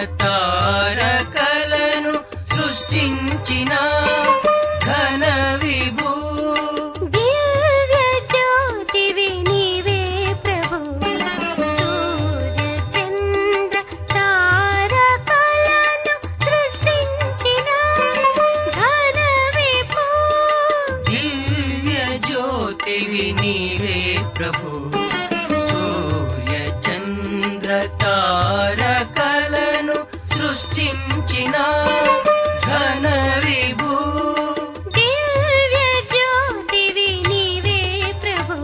తారకలను సృష్టించిన ఘన విభూ దివ్య జ్యోతివి నీవే ప్రభు సూర్య చంద్ర తారకలను సృష్టించిన ఘన విభూ దివ్య జ్యోతివి నీవే ప్రభు సూర్య చంద్ర తారకలను సృష్టించిన ఘన విభూ దివ్య జ్యోతివి నీవే ప్రభు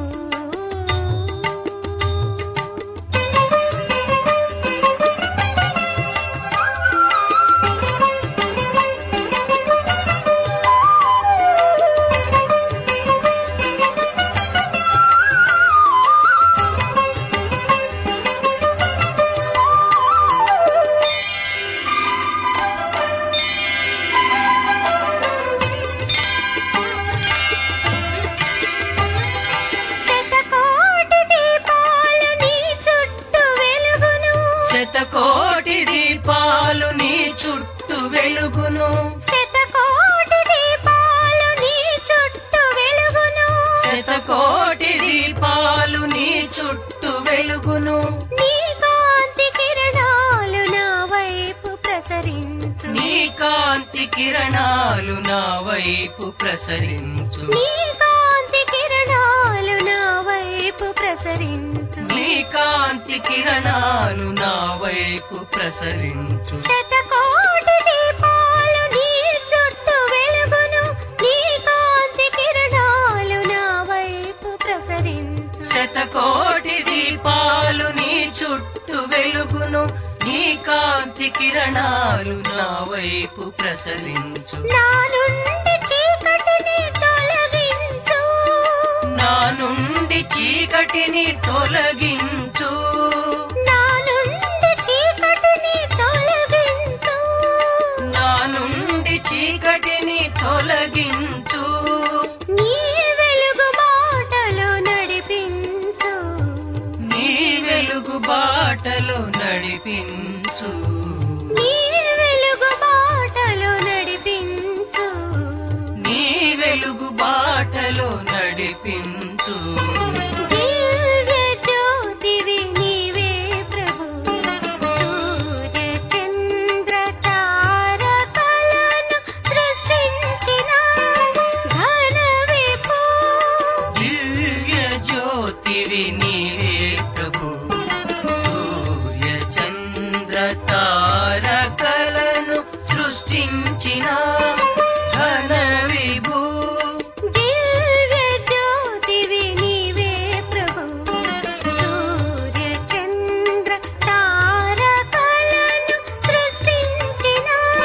శతకోటి దీపాలు నీ చుట్టూ వెలుగును శతకోటి దీపాలు నీ చుట్టూ వెలుగును శతకోటి దీపాలు నీ చుట్టూ వెలుగును శతకోటి దీపాలు నీ చుట్టూ వెలుగును నీ కాంతి కిరణాలు నా వైపు ప్రసరించు నీ కాంతి కిరణాలు నా వైపు ప్రసరించు నీ కాంతి కిరణాలు నా వైపు ప్రసరించు నీ కాంతి కిరణాలు నా వైపు ప్రసరించు శతకోటి దీపాలు నీ చుట్టూ వెలుగును నీ కాంతి కిరణాలు నా వైపు ప్రసరించు శతకోటి దీపాలు నీ చుట్టూ వెలుగును నీ కాంతి కిరణాలు నా వైపు ప్రసరించు నా నుండి చీకటిని తొలగించు నా నుండి చీకటిని తొలగించు నా నుండి చీకటిని తొలగించు నా నుండి చీకటిని తొలగించు నీ వెలుగు మాటలు నడిపించు నీ వెలుగు బాటలో నడిపించు నీ వెలుగు మాటలు నడిపించు నీ వెలుగు బాటలో నడిపించు దివ్య జ్యోతివి నీవే ప్రభు సూర్య చంద్ర తారకలను సృష్టించిన ఘన విభూ దివ్య జ్యోతివి నీవే ప్రభు సూర్య చంద్ర తారకలను సృష్టించిన ఘన విభూ దివ్య జ్యోతివి నీవే ప్రభు సూర్య చంద్ర తారకలను సృష్టించిన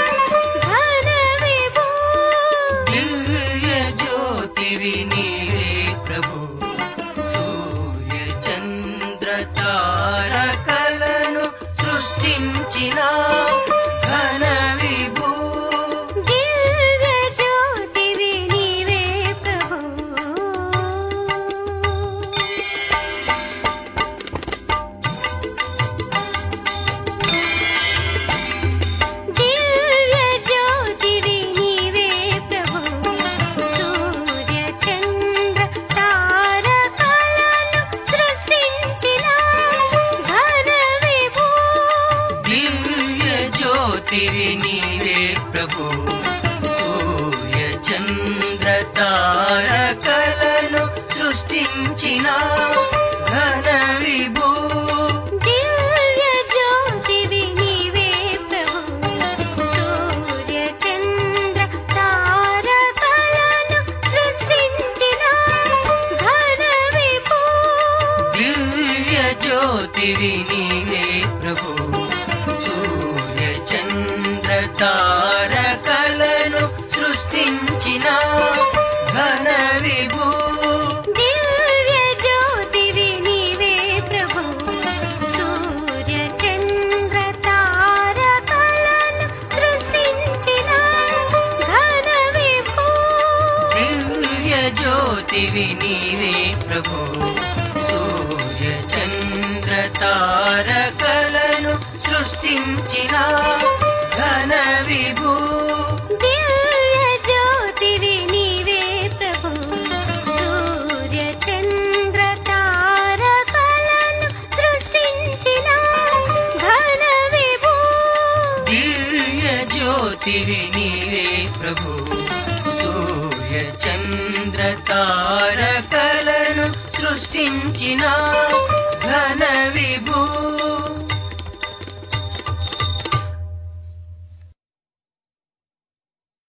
ఘన విభూ దివ్య జ్యోతివి నీవే ప్రభు సూర్య చంద్ర తారకలను సృష్టించిన ఘన విభూ దివ్య జ్యోతివి నీవే ప్రభు దివ్య జ్యోతివి నీవే ప్రభు సూర్య చంద్ర తారకలను సృష్టించిన ఘన విభూ దివ్య జ్యోతివి నీవే ప్రభు సూర్య చంద్ర తారకలను సృష్టించిన ఘన విభూ దివ్య జ్యోతివి నీవే ప్రభు సూర్య చంద్ర తారకలను సృష్టించిన ఘన విభూ దివ్య జ్యోతివి నీవే ప్రభు సూర్య చంద్ర తారకలను సృష్టించిన ఘన విభూ దివ్య జ్యోతివి సృష్టించిన ఘన విభూ దివ్య జ్యోతివి నీవే ప్రభు సూర్య చంద్ర తారకలను సృష్టించిన ఘన విభూ దివ్య జ్యోతివి నీవే ప్రభు సూర్య చంద్ర తారకలను సృష్టించిన